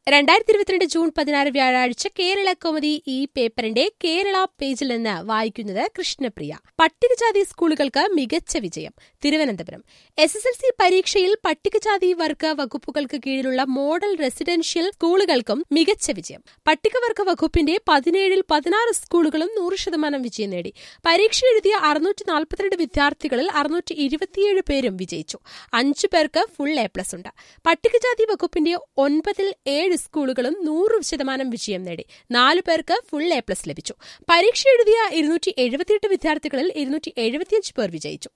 രണ്ടായിരത്തി ഇരുപത്തിരണ്ട് ജൂൺ പതിനാറ് വ്യാഴാഴ്ച കേരള കോമഡി ഈ പേപ്പറിന്റെ കേരള പേജിൽ നിന്ന് വായിക്കുന്നത് കൃഷ്ണപ്രിയ പട്ടികജാതി സ്കൂളുകൾക്ക് മികച്ച വിജയം Thiruvananthapuram S S L C പരീക്ഷയിൽ പട്ടികജാതി വർഗ വകുപ്പുകൾക്ക് കീഴിലുള്ള മോഡൽ റെസിഡൻഷ്യൽ സ്കൂളുകൾക്കും മികച്ച വിജയം പട്ടികവർഗ വകുപ്പിന്റെ പതിനേഴിൽ പതിനാറ് സ്കൂളുകളും നൂറ് ശതമാനം വിജയം നേടി പരീക്ഷ എഴുതിയ അറുന്നൂറ്റി നാൽപ്പത്തിരണ്ട് വിദ്യാർത്ഥികളിൽ അറുന്നൂറ്റി ഇരുപത്തിയേഴ് പേരും വിജയിച്ചു അഞ്ചു പേർക്ക് ഫുൾ എ പ്ലസ് ഉണ്ട് പട്ടികജാതി വകുപ്പിന്റെ ഒൻപതിൽ ഏഴ് സ്കൂളുകളും നൂറ് ശതമാനം വിജയം നേടി നാലു പേർക്ക് ഫുൾ എ പ്ലസ് ലഭിച്ചു പരീക്ഷ എഴുതിയ ഇരുന്നൂറ്റി എഴുപത്തിയെട്ട് വിദ്യാർത്ഥികളിൽ ഇരുന്നൂറ്റി എഴുപത്തിയഞ്ച് പേർ വിജയിച്ചു